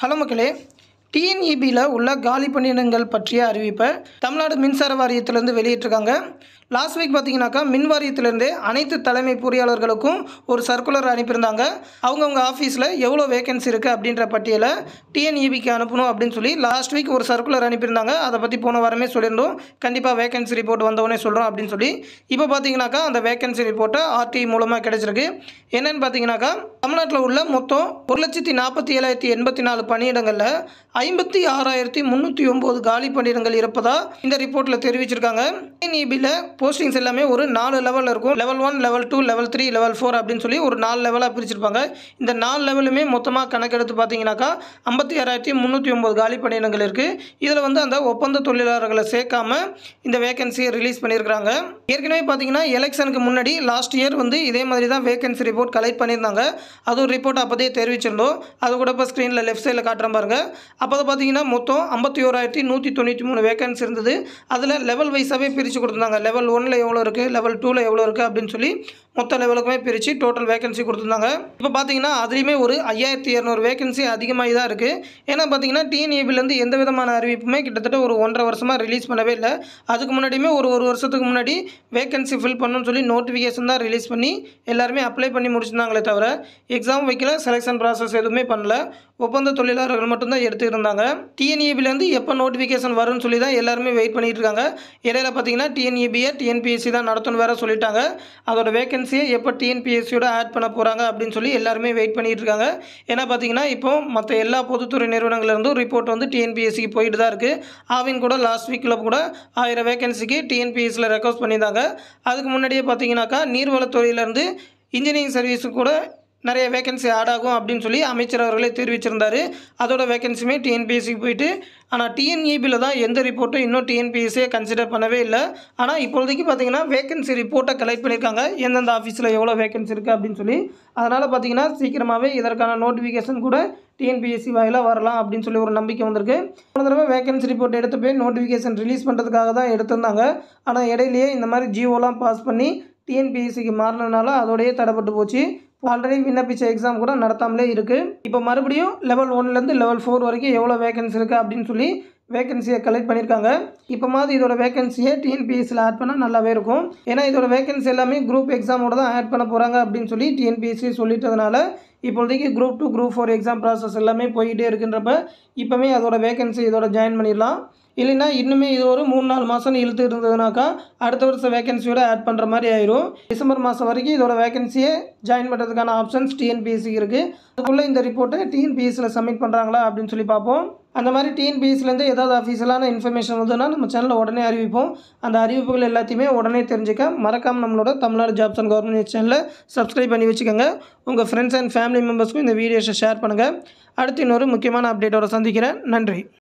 hello மக்களே டிஎன்இபியில் உள்ள காலி பணியிடங்கள் பற்றிய அறிவிப்பை தமிழ்நாடு மின்சார வாரியத்திலேருந்து வெளியிட்டிருக்காங்க லாஸ்ட் வீக் பார்த்தீங்கன்னாக்கா மின் வாரியத்திலேருந்தே அனைத்து தலைமை பொறியாளர்களுக்கும் ஒரு சர்க்குலர் அனுப்பியிருந்தாங்க அவங்கவுங்க ஆஃபீஸில் எவ்வளோ வேகன்சி இருக்குது அப்படின்ற பட்டியலை டிஎன்இபிக்கு அனுப்பணும் அப்படின்னு சொல்லி லாஸ்ட் வீக் ஒரு சர்க்குலர் அனுப்பியிருந்தாங்க அதை பற்றி போன வாரமே சொல்லியிருந்தோம் கண்டிப்பாக வேகன்சி ரிப்போர்ட் வந்தவொடனே சொல்கிறோம் அப்படின்னு சொல்லி இப்போ பார்த்தீங்கன்னாக்கா அந்த வேகன்சி ரிப்போர்ட்டை ஆர்டி மூலமாக கிடைச்சிருக்கு என்னென்னு பார்த்தீங்கன்னாக்கா தமிழ்நாட்டில் உள்ள மொத்தம் ஒரு லட்சத்தி நாற்பத்தி ஏழாயிரத்தி எண்பத்தி நாலு பணியிடங்களில் ஐம்பத்தி ஆறாயிரத்தி முந்நூற்றி ஒம்பது காலி பணியிடங்கள் இருப்பதா இந்த ரிப்போர்ட்டில் தெரிவிச்சிருக்காங்க டிஎன்இபியில் போஸ்டிங்ஸ் எல்லாமே ஒரு நாலு லெவலில் இருக்கும் level one level two level three level four அப்படின்னு சொல்லி ஒரு நாலு லெவலாக பிரிச்சிருப்பாங்க இந்த நாலு லெவலுமே மொத்தமாக கணக்கெடுத்து பார்த்தீங்கன்னாக்கா ஐம்பத்தி ஆறாயிரத்தி முந்நூற்றி ஒம்பது காலி பணியிடங்கள் இருக்குது இதில் வந்து அந்த ஒப்பந்த தொழிலாளர்களை சேர்க்காம இந்த வேகன்சியை ரிலீஸ் பண்ணியிருக்கிறாங்க ஏற்கனவே பார்த்தீங்கன்னா எலெக்ஷனுக்கு முன்னாடி லாஸ்ட் இயர் வந்து இதே மாதிரி தான் வேகன்சி ரிப்போர்ட் கலெக்ட் பண்ணியிருந்தாங்க அது ஒரு ரிப்போர்ட் அப்போதே தெரிவிச்சிருந்தோம் அது கூட இப்போ ஸ்க்ரீனில் லெஃப்ட் சைடில் காட்டுறேன் பாருங்க அப்போ பார்த்தீங்கன்னா மொத்தம் ஐம்பத்தி ஓராயிரத்தி நூற்றி தொண்ணூற்றி மூணு வேகன்சி இருந்தது அதில் லெவல் வைஸாகவே பிரித்து கொடுத்துருந்தாங்க லெவல் ஒனில் எவ்வளோ இருக்குது லெவல் டூவில் எவ்வளோ இருக்குது அப்படின்னு சொல்லி மொத்த லெவலுக்குமே பிரித்து டோட்டல் வேகன்சி கொடுத்துருந்தாங்க இப்போ பார்த்தீங்கன்னா அதுலேயுமே ஒரு ஐயாயிரத்தி இரநூறு வேகன்சி அதிகமாகி தான் இருக்குது ஏன்னா பார்த்தீங்கன்னா டிஎன்ஏபிலேருந்து எந்த விதமான அறிவிப்புமே கிட்டத்தட்ட ஒரு ஒன்றரை வருஷமாக ரிலீஸ் பண்ணவே இல்லை அதுக்கு முன்னாடியுமே ஒரு ஒரு வருஷத்துக்கு முன்னாடி வேகன்சி ஃபில் பண்ணணும்னு சொல்லி நோட்டிஃபிகேஷன் தான் ரிலீஸ் பண்ணி எல்லாருமே அப்ளை பண்ணி முடிச்சிருந்தாங்களே தவிர எக்ஸாம் வைக்கல செலெக்ஷன் ப்ராசஸ் எதுவுமே பண்ணல ஒப்பந்த தொழிலாளர்கள் மட்டும்தான் எடுத்துருந்தாங்க டிஎன்இபிலேருந்து எப்போ நோட்டிஃபிகேஷன் வரும்னு சொல்லி தான் எல்லாருமே வெயிட் பண்ணிட்டு இருக்காங்க இடையில பார்த்தீங்கன்னா டிஎன்இபியை டிஎன்பிஎஸ்சி தான் நடத்தணும் வேற சொல்லிட்டாங்க அதோட வேகன்சியை எப்போ டிஎன்பிஎஸ்சியோட ஆட் பண்ண போகிறாங்க அப்படின்னு சொல்லி எல்லாருமே வெயிட் பண்ணிட்டு இருக்காங்க ஏன்னா பார்த்தீங்கன்னா இப்போ மற்ற எல்லா பொதுத்துறை நிறுவனங்கள்லேருந்தும் ரிப்போர்ட் வந்து டிஎன்பிஎஸ்சிக்கு போயிட்டு தான் இருக்குது ஆவின் கூட லாஸ்ட் வீக்கில் கூட ஆயிரம் வேகன்சிக்கு டிஎன்பிஎஸ்சியில் ரெக்வஸ்ட் பண்ணியிருந்தாங்க அதுக்கு முன்னாடியே பார்த்தீங்கன்னாக்கா நீர்வளத்துறையிலேருந்து இன்ஜினியரிங் சர்வீஸுக்கு கூட நிறைய வேகன்சி ஆட் ஆகும் அப்படின்னு சொல்லி அமைச்சர் அவர்களே தெரிவிச்சிருந்தாரு அதோட வேகன்சியுமே டிஎன்பிஎஸ்சிக்கு போயிட்டு ஆனால் டிஎன்இபியில் தான் எந்த ரிப்போர்ட்டும் இன்னும் டிஎன்பிஎஸ்சியை கன்சிடர் பண்ணவே இல்லை ஆனால் இப்போதைக்கு பார்த்தீங்கன்னா வேகன்சி ரிப்போர்ட்டை கலெக்ட் பண்ணியிருக்காங்க எந்தெந்த ஆஃபீஸில் எவ்வளோ வேகன்சி இருக்குது அப்படின்னு சொல்லி அதனால் பார்த்தீங்கன்னா சீக்கிரமாகவே இதற்கான நோட்டிஃபிகேஷன் கூட டிஎன்பிஎஸ்சி வாயிலாக வரலாம் அப்படின்னு சொல்லி ஒரு நம்பிக்கை வந்திருக்கு போன தடவை வேகன்சி ரிப்போர்ட் எடுத்து போய் நோட்டிஃபிகேஷன் ரிலீஸ் பண்ணுறதுக்காக தான் எடுத்திருந்தாங்க ஆனால் இடையிலேயே இந்த மாதிரி ஜியோலாம் பாஸ் பண்ணி டிஎன்பிஎஸ்சிக்கு மாறினதுனால அதோடயே தடைப்பட்டு போச்சு ஆல்ரெடி விண்ணப்பிச்ச எக்ஸாம் கூட நடத்தாமலே இருக்குது இப்போ மறுபடியும் லெவல் ஒன்லேருந்து லெவல் ஃபோர் வரைக்கும் எவ்வளோ வேகன்சி இருக்குது அப்படின்னு சொல்லி வேகன்சியை கலெக்ட் பண்ணியிருக்காங்க இப்போ மாதிரி இதோட வேகன்சியை டிஎன்பிஎஸ்சியில் ஆட் பண்ணால் நல்லாவே இருக்கும் ஏன்னா இதோட வேகன்சி எல்லாமே குரூப் எக்ஸாமோட தான் ஆட் பண்ண போகிறாங்க அப்படின்னு சொல்லி டிஎன்பிஎஸ்சி சொல்லிட்டதுனால இப்போதைக்கு group two group four exam process எல்லாமே போய்கிட்டே இருக்குன்றப்ப இப்போவே அதோட வேகன்சி இதோட ஜாயின் பண்ணிடலாம் இல்லைன்னா இன்னுமே இது ஒரு மூணு நாலு மாதம் இழுத்து இருந்ததுனாக்கா அடுத்த வருஷம் வேகன்சியோட ஆட் பண்ணுற மாதிரி ஆயிரும் டிசம்பர் மாதம் வரைக்கும் இதோட வேகன்சியை ஜாயின் பண்ணுறதுக்கான ஆப்ஷன்ஸ் டிஎன்பிஎஸ்சிக்கு இருக்குது அதுக்குள்ளே இந்த ரிப்போர்ட்டை டிஎன்பிஎஸ்சியில் சப்மிட் பண்ணுறாங்களா அப்படின்னு சொல்லி பார்ப்போம் அந்த மாதிரி டிஎன்பிஎஸ்சிலேருந்து ஏதாவது அஃபீஷியலான இன்ஃபர்மேஷன் வந்ததுன்னா நம்ம சேனலில் உடனே அறிவிப்போம் அந்த அறிவிப்புகள் எல்லாத்தையுமே உடனே தெரிஞ்சுக்க மறக்காமல் நம்மளோட தமிழ்நாடு ஜாப்ஸ் அண்ட் கவர்மெண்ட் சேனலை சப்ஸ்கிரைப் பண்ணி வச்சுக்கோங்க உங்கள் ஃப்ரெண்ட்ஸ் அண்ட் ஃபேமிலி மெம்பர்ஸ்க்கும் இந்த வீடியோஸை ஷேர் பண்ணுங்கள் அடுத்து இன்னொரு முக்கியமான அப்டேட்டோட சந்திக்கிறேன் நன்றி